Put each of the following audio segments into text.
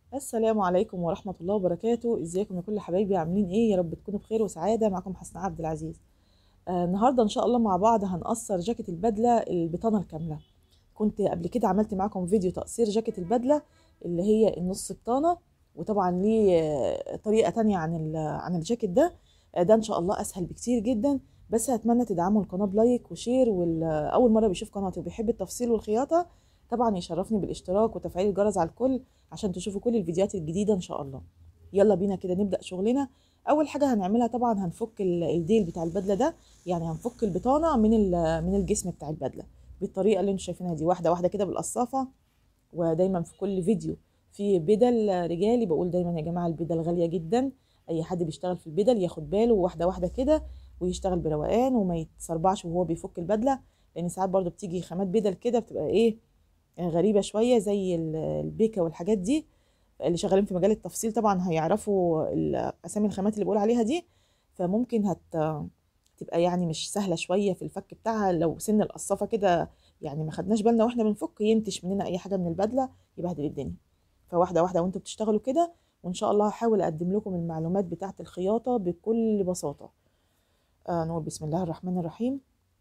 السلام عليكم ورحمة الله وبركاته ازيكم يا كل حبايبي عاملين ايه يا رب تكونوا بخير وسعادة معكم حسن عبد العزيز آه النهاردة ان شاء الله مع بعض هنقصر جاكيت البدلة البطانة الكاملة كنت قبل كده عملت معاكم فيديو تقصير جاكيت البدلة اللي هي النص بطانة وطبعا ليه آه، طريقة تانية عن ال- عن الجاكيت ده آه ده ان شاء الله اسهل بكتير جدا بس هتمنى تدعموا القناة بلايك وشير واول مرة بيشوف قناتي وبيحب التفصيل والخياطة طبعا يشرفني بالاشتراك وتفعيل الجرس على الكل عشان تشوفوا كل الفيديوهات الجديدة ان شاء الله يلا بينا كده نبدأ شغلنا اول حاجة هنعملها طبعا هنفك ال- الديل بتاع البدلة ده يعني هنفك البطانة من ال- من الجسم بتاع البدلة بالطريقة اللي انتوا شايفينها دي واحدة واحدة كده بالقصافة ودايما في كل فيديو في بدل رجالي بقول دايما يا جماعة البدل غالية جدا اي حد بيشتغل في البدل ياخد باله واحدة واحدة كده ويشتغل بروقان وما يتسربعش وهو بيفك البدلة لان ساعات برضو بتيجي خامات بدل كده بتبقى ايه غريبة شوية زي ال- البيكا والحاجات دي اللي شغالين في مجال التفصيل طبعا هيعرفوا ال- اسامي الخامات اللي بقول عليها دي فممكن هت تبقى يعني مش سهلة شوية في الفك بتاعها لو سن القصافة كده يعني ما خدناش بالنا واحنا بنفك ينتش مننا اي حاجة من البدلة يبهدل الدنيا فواحدة واحدة وانتوا بتشتغلوا كده وان شاء الله هحاول اقدم لكم المعلومات بتاعة الخياطة بكل بساطة آه نقول بسم الله الرحمن الرحيم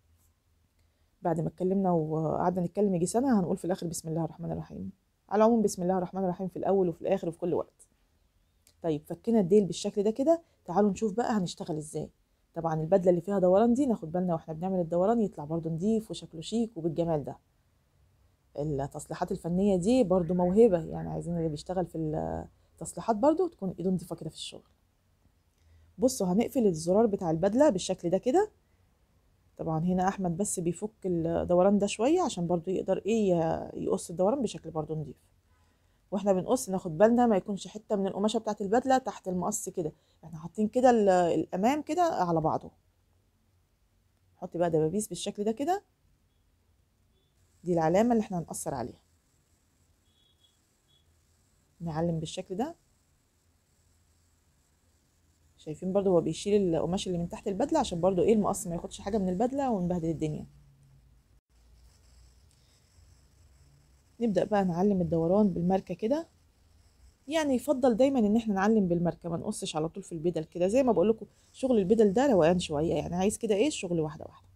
بعد ما اتكلمنا وقعدنا نتكلم يجي سنة هنقول في الآخر بسم الله الرحمن الرحيم على العموم بسم الله الرحمن الرحيم في الأول وفي الآخر وفي كل وقت طيب فكينا الديل بالشكل ده كده تعالوا نشوف بقى هنشتغل ازاي طبعا البدلة اللي فيها دوران دي ناخد بالنا واحنا بنعمل الدوران يطلع برضو نضيف وشكله شيك وبالجمال ده التصليحات الفنية دي برضو موهبة يعني عايزين اللي بيشتغل في التصليحات برضو تكون ايده نضيفة كده في الشغل بصوا هنقفل الزرار بتاع البدلة بالشكل ده كده طبعا هنا احمد بس بيفك الدوران ده شويه عشان برضو يقدر ايه ي- يقص الدوران بشكل برضو نضيف واحنا بنقص ناخد بالنا ما يكونش حته من القماشه بتاعت البدله تحت المقص كده احنا حاطين كده ال- الامام كده على بعضه نحط بقى دبابيس بالشكل ده كده دي العلامه اللي احنا هنقصر عليها نعلم بالشكل ده شايفين برضو هو بيشيل القماش اللي من تحت البدله عشان برضو ايه المقص ما ياخدش حاجه من البدله ونبهدل الدنيا نبدأ بقى نعلم الدوران بالماركة كده يعني يفضل دايما ان احنا نعلم بالماركة ما نقصش على طول في البدل كده زي ما بقول لكم شغل البدل ده روقان شوية يعني عايز كده ايه الشغل واحدة واحدة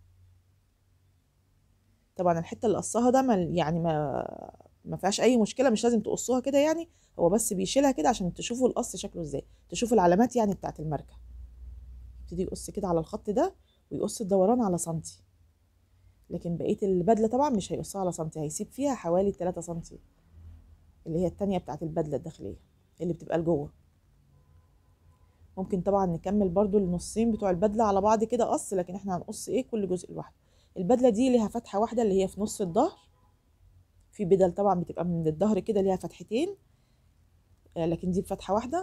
طبعا الحتة اللي قصها ده ما يعني ما ما فيهاش اي مشكلة مش لازم تقصوها كده يعني هو بس بيشيلها كده عشان تشوفوا القص شكله ازاي تشوفوا العلامات يعني بتاعت الماركة يبتدي يقص كده على الخط ده ويقص الدوران على سنتي لكن بقية البدلة طبعا مش هيقصها على سنتي هيسيب فيها حوالي 3 سنتي اللي هي التانية بتاعت البدلة الداخلية اللي بتبقى لجوه ممكن طبعا نكمل برضو النصين بتوع البدلة على بعض كده قص لكن احنا هنقص ايه كل جزء لوحده البدلة دي ليها فتحة واحدة اللي هي في نص الظهر في بدل طبعا بتبقى من الظهر كده ليها فتحتين آه، لكن دي بفتحة واحدة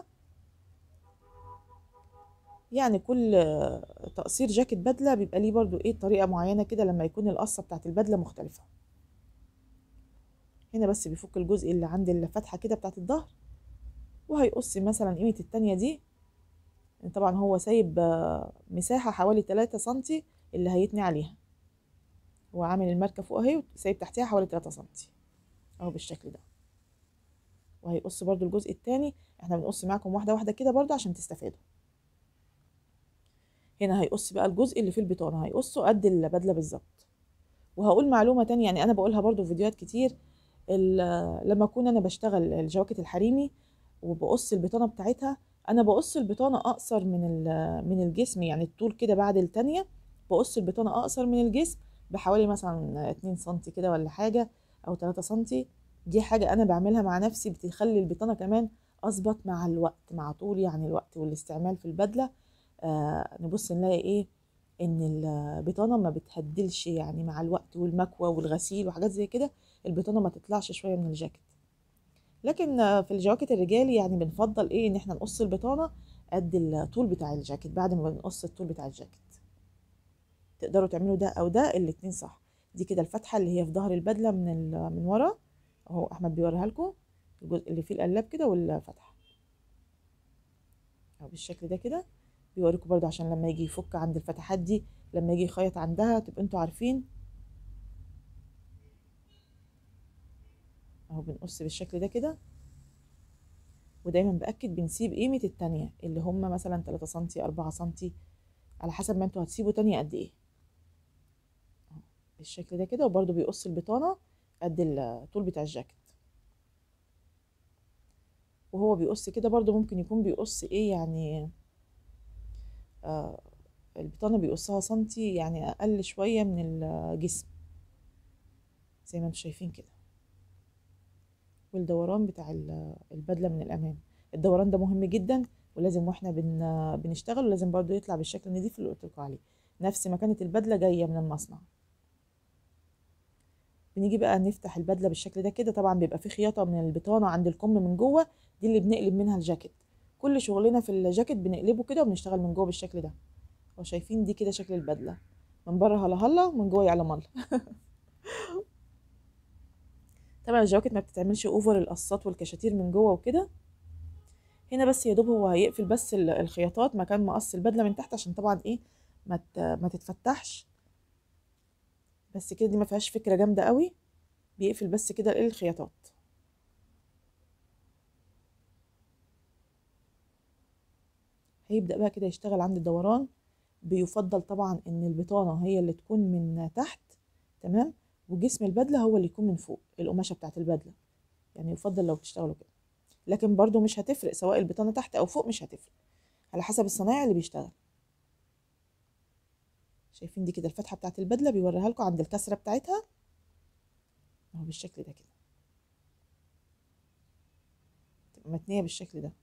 يعني كل آه، تقصير جاكيت بدلة بيبقى ليه برضو ايه طريقة معينة كده لما يكون القصة بتاعت البدلة مختلفة هنا بس بيفك الجزء اللي عند الفتحة كده بتاعت الظهر وهيقص مثلا قيمة التانية دي طبعا هو سايب آه، مساحة حوالي 3 سنتي اللي هيتني عليها هو عامل الماركة فوق اهي وسايب تحتها حوالي 3 سنتي اهو بالشكل ده وهيقص برضو الجزء التاني احنا بنقص معاكم واحدة واحدة كده برضو عشان تستفادوا هنا هيقص بقى الجزء اللي فيه البطانة هيقصه قد البدلة بالظبط وهقول معلومة تانية يعني أنا بقولها برضو في فيديوهات كتير ال- لما أكون أنا بشتغل الجواكت الحريمي وبقص البطانة بتاعتها أنا بقص البطانة أقصر من ال- من الجسم يعني الطول كده بعد التانية بقص البطانة أقصر من الجسم بحوالي مثلا 2 سنتي كده ولا حاجة أو 3 سنتي دي حاجة أنا بعملها مع نفسي بتخلي البطانة كمان أظبط مع الوقت مع طول يعني الوقت والاستعمال في البدلة آه نبص نلاقي ايه ان البطانه ما بتهدلش يعني مع الوقت والمكوى والغسيل وحاجات زي كده البطانه ما تطلعش شويه من الجاكيت لكن آه، في الجواكت الرجالي يعني بنفضل ايه ان احنا نقص البطانه قد الطول بتاع الجاكيت بعد ما بنقص الطول بتاع الجاكيت تقدروا تعملوا ده او ده الاتنين صح دي كده الفتحه اللي هي في ظهر البدله من ال- من ورا اهو احمد بيوريها لكم الجزء اللي فيه القلاب كده والفتحه اهو بالشكل ده كده بيوريكم برضو عشان لما يجي يفك عند الفتحات دي لما يجي يخيط عندها تبقوا انتوا عارفين اهو بنقص بالشكل ده كده ودايما باكد بنسيب قيمه التانية اللي هم مثلا 3 سنتي 4 سنتي على حسب ما انتوا هتسيبوا تانية قد ايه أهو بالشكل ده كده وبرده بيقص البطانه قد الطول بتاع الجاكيت وهو بيقص كده برضو ممكن يكون بيقص ايه يعني آه البطانة بيقصها سنتي يعني أقل شوية من الجسم زي ما انتم شايفين كده والدوران بتاع البدلة من الأمام الدوران ده مهم جدا ولازم واحنا بن بنشتغل ولازم برضو يطلع بالشكل النظيف اللي قلت لكم عليه نفس ما كانت البدلة جاية من المصنع بنيجي بقى نفتح البدلة بالشكل ده كده طبعا بيبقى في خياطة من البطانة عند الكم من جوه دي اللي بنقلب منها الجاكيت كل شغلنا في الجاكيت بنقلبه كده وبنشتغل من جوه بالشكل ده وشايفين دي كده شكل البدلة من بره هلا هلا ومن جوه يعلم الله طبعا الجواكت ما بتتعملش اوفر القصات والكشاتير من جوه وكده هنا بس يا دوب هو هيقفل بس الخياطات مكان مقص البدله من تحت عشان طبعا ايه ما ما تتفتحش بس كده دي ما فيهاش فكره جامده قوي بيقفل بس كده الخياطات هيبدا بقى كده يشتغل عند الدوران بيفضل طبعا ان البطانه هي اللي تكون من تحت تمام وجسم البدله هو اللي يكون من فوق القماشه بتاعت البدله يعني يفضل لو بتشتغلوا كده لكن برضو مش هتفرق سواء البطانه تحت او فوق مش هتفرق على حسب الصنايعي اللي بيشتغل شايفين دي كده الفتحه بتاعت البدله بيوريها لكم عند الكسره بتاعتها اهو بالشكل ده كده تبقى متنيه بالشكل ده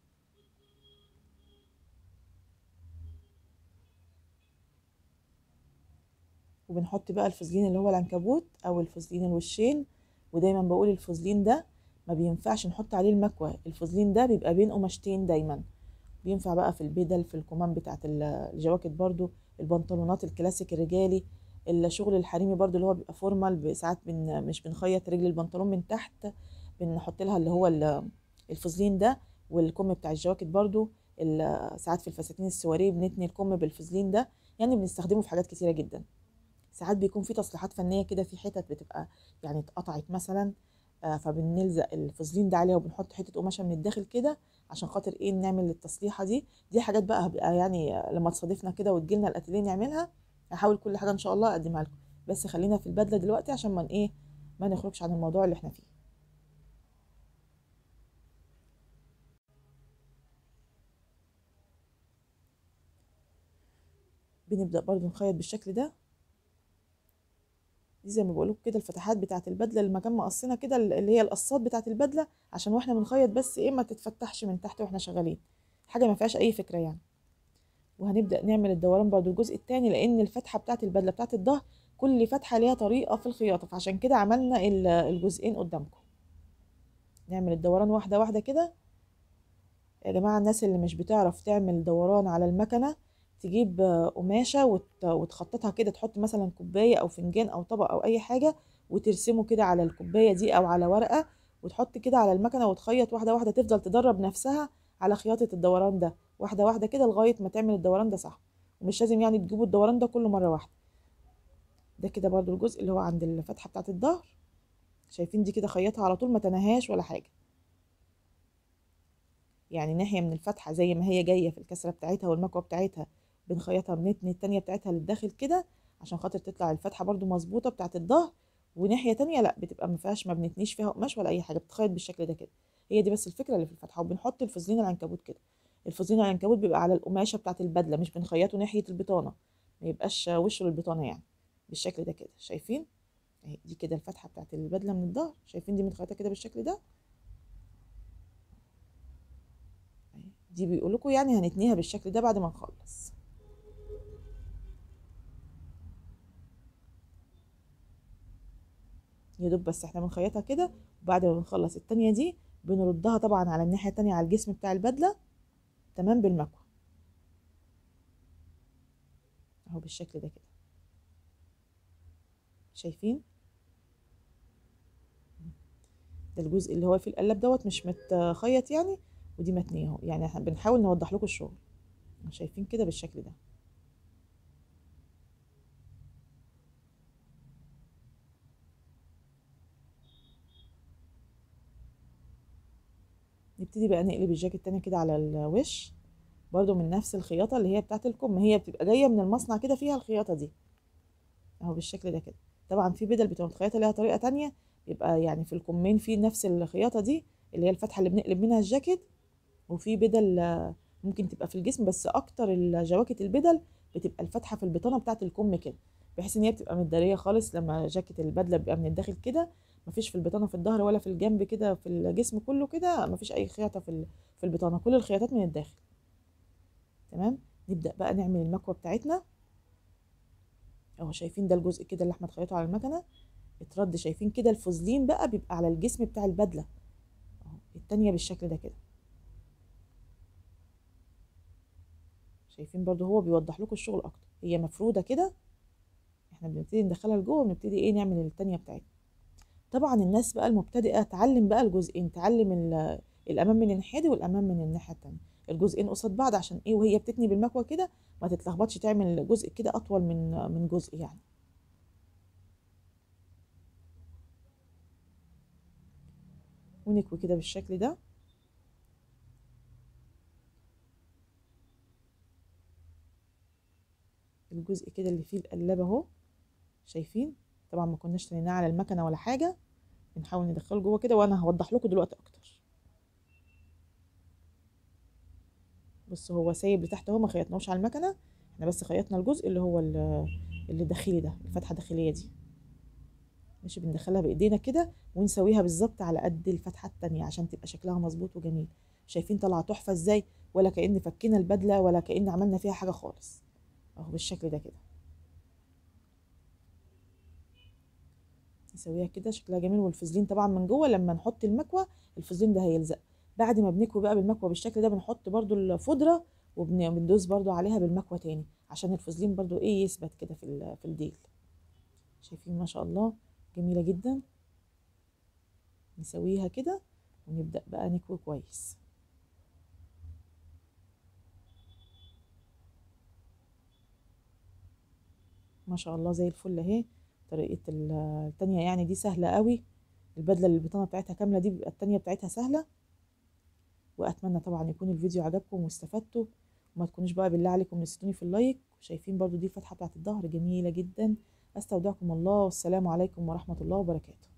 وبنحط بقى الفازلين اللي هو العنكبوت او الفازلين الوشين ودايما بقول الفازلين ده ما بينفعش نحط عليه المكوى الفازلين ده بيبقى بين قماشتين دايما بينفع بقى في البدل في الكمام بتاعت الجواكت برضو البنطلونات الكلاسيك الرجالي الشغل الحريمي برضو اللي هو بيبقى فورمال ساعات بن مش بنخيط رجل البنطلون من تحت بنحط لها اللي هو الفازلين ده والكم بتاع الجواكت برضو ساعات في الفساتين السواريه بنتني الكم بالفازلين ده يعني بنستخدمه في حاجات كتيره جدا ساعات بيكون في تصليحات فنيه كده في حتت بتبقى يعني اتقطعت مثلا آه فبنلزق الفازلين ده عليها وبنحط حته قماشه من الداخل كده عشان خاطر ايه نعمل التصليحه دي دي حاجات بقى هبقى يعني لما تصادفنا كده وتجيلنا الاتيليه نعملها هحاول كل حاجه ان شاء الله اقدمها لكم بس خلينا في البدله دلوقتي عشان ما ايه ما نخرجش عن الموضوع اللي احنا فيه بنبدا برضو نخيط بالشكل ده دي زي ما بقول كده الفتحات بتاعه البدله المكان مقصنا كده اللي هي القصات بتاعه البدله عشان واحنا بنخيط بس ايه ما تتفتحش من تحت واحنا شغالين حاجه ما فيهاش اي فكره يعني وهنبدا نعمل الدوران برضو الجزء الثاني لان الفتحه بتاعه البدله بتاعه الظهر كل فتحه ليها طريقه في الخياطه فعشان كده عملنا الجزئين قدامكم نعمل الدوران واحده واحده كده يا جماعه الناس اللي مش بتعرف تعمل دوران على المكنه تجيب قماشه وتخططها كده تحط مثلا كوبايه او فنجان او طبق او اي حاجه وترسمه كده على الكوبايه دي او على ورقه وتحط كده على المكنه وتخيط واحده واحده تفضل تدرب نفسها على خياطه الدوران ده واحده واحده كده لغايه ما تعمل الدوران ده صح ومش لازم يعني تجيبوا الدوران ده كله مره واحده ده كده برضو الجزء اللي هو عند الفتحه بتاعه الظهر شايفين دي كده خيطها على طول ما تنهاش ولا حاجه يعني ناحيه من الفتحه زي ما هي جايه في الكسره بتاعتها والمكوه بتاعتها بنخيطها من التانية بتاعتها للداخل كده عشان خاطر تطلع الفتحة برضو مظبوطة بتاعة الظهر وناحية تانية لا بتبقى ما فيهاش ما بنتنيش فيها قماش ولا أي حاجة بتخيط بالشكل ده كده هي دي بس الفكرة اللي في الفتحة وبنحط الفازلين العنكبوت كده الفازلين العنكبوت بيبقى على القماشة بتاعة البدلة مش بنخيطه ناحية البطانة ما يبقاش وشه للبطانة يعني بالشكل ده كده شايفين اهي دي كده الفتحة بتاعة البدلة من الظهر شايفين دي متخيطة كده بالشكل ده دي بيقول لكم يعني هنتنيها بالشكل ده بعد ما نخلص يا دوب بس احنا بنخيطها كده وبعد ما بنخلص التانية دي بنردها طبعا على الناحية التانية على الجسم بتاع البدلة تمام بالمكوى اهو بالشكل ده كده شايفين ده الجزء اللي هو في القلب دوت مش متخيط يعني ودي متنيه اهو يعني احنا بنحاول نوضح لكم الشغل شايفين كده بالشكل ده نبتدي بقى نقلب الجاكيت تاني كده على الوش برضو من نفس الخياطة اللي هي بتاعة الكم هي بتبقى جاية من المصنع كده فيها الخياطة دي اهو بالشكل ده كده طبعا في بدل بتبقى متخيطة ليها طريقة تانية بيبقى يعني في الكمين في نفس الخياطة دي اللي هي الفتحة اللي بنقلب منها الجاكيت وفي بدل ممكن تبقى في الجسم بس اكتر الجواكت البدل بتبقى الفتحة في البطانة بتاعة الكم كده بحيث ان هي بتبقى متدارية خالص لما جاكيت البدلة بيبقى من الداخل كده مفيش في البطانة في الظهر ولا في الجنب كده في الجسم كله كده مفيش اي خياطة في في البطانة كل الخياطات من الداخل تمام نبدأ بقى نعمل المكوة بتاعتنا اهو شايفين ده الجزء كده اللي احنا اتخيطه على المكنة اترد شايفين كده الفوزلين بقى بيبقى على الجسم بتاع البدلة اهو التانية بالشكل ده كده شايفين برضو هو بيوضح لكم الشغل اكتر هي مفرودة كده احنا بنبتدي ندخلها لجوه ونبتدي ايه نعمل التانية بتاعتنا طبعا الناس بقى المبتدئة تعلم بقى الجزئين تعلم الامام من الناحية دي والامام من الناحية التانية الجزئين قصاد بعض عشان ايه وهي بتتني بالمكوى كده ما تتلخبطش تعمل جزء كده اطول من من جزء يعني ونكوي كده بالشكل ده الجزء كده اللي فيه القلابة اهو شايفين طبعا ما كناش تنيناه على المكنة ولا حاجة بنحاول ندخله جوه كده وانا هوضح لكم دلوقتي اكتر بص هو سايب لتحت اهو ما خيطناهوش على المكنه احنا بس خيطنا الجزء اللي هو اللي داخلي ده الفتحه الداخليه دي ماشي بندخلها بايدينا كده ونسويها بالظبط على قد الفتحه التانية عشان تبقى شكلها مظبوط وجميل شايفين طالعه تحفه ازاي ولا كأن فكينا البدله ولا كأن عملنا فيها حاجه خالص اهو بالشكل ده كده نسويها كده شكلها جميل والفازلين طبعا من جوه لما نحط المكوى الفازلين ده هيلزق بعد ما بنكوي بقى بالمكوى بالشكل ده بنحط برضو الفودرة وبندوس برضو عليها بالمكوى تاني عشان الفازلين برضو ايه يثبت كده في في الديل شايفين ما شاء الله جميلة جدا نسويها كده ونبدأ بقى نكوي كويس ما شاء الله زي الفل اهي طريقة التانية يعني دي سهلة قوي البدلة اللي البطانة بتاعتها كاملة دي بيبقى التانية بتاعتها سهلة واتمنى طبعا يكون الفيديو عجبكم واستفدتوا وما تكونوش بقى بالله عليكم نسيتوني في اللايك شايفين برضو دي الفتحه بتاعت الظهر جميله جدا استودعكم الله والسلام عليكم ورحمه الله وبركاته